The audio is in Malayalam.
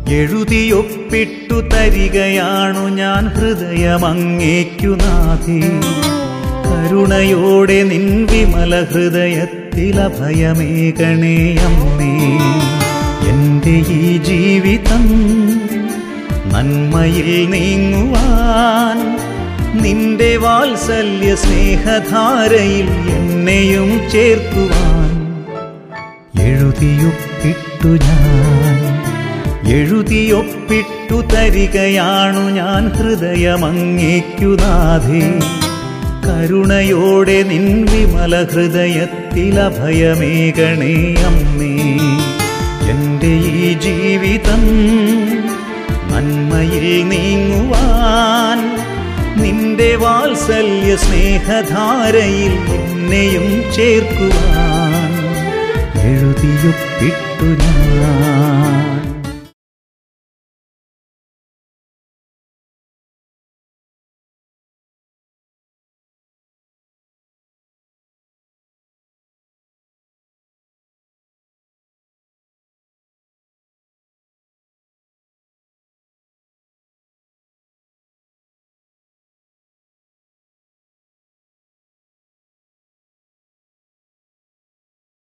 എഴുതിയൊപ്പിട്ടു തരികയാണു ഞാൻ ഹൃദയമങ്ങേക്കു നാഥേ കരുണയോടെ നിൻ വിമല ഹൃദയത്തിലഭയമേകണേ അമ്മേ എന്റെ ഈ ജീവിതം നന്മയിൽ നീങ്ങുവാൻ നിന്റെ വാത്സല്യ സ്നേഹധാരയിൽ എന്നെയും ചേർക്കുവാൻ എഴുതിയൊപ്പിട്ടു ഞാൻ എഴുതിയൊപ്പിട്ടു തരികയാണു ഞാൻ ഹൃദയമങ്ങേക്കു നാഥേ കരുണയോടെ നിൻ വിമല ഹൃദയത്തിലഭയമേകണേ അമ്മേ എന്റെ ഈ ജീവിതം നന്മയിൽ നീങ്ങുവാൻ നിന്റെ വാത്സല്യ സ്നേഹധാരയിൽ എന്നെയും ചേർക്കുവാൻ എഴുതിയൊപ്പിട്ടു ഞാൻ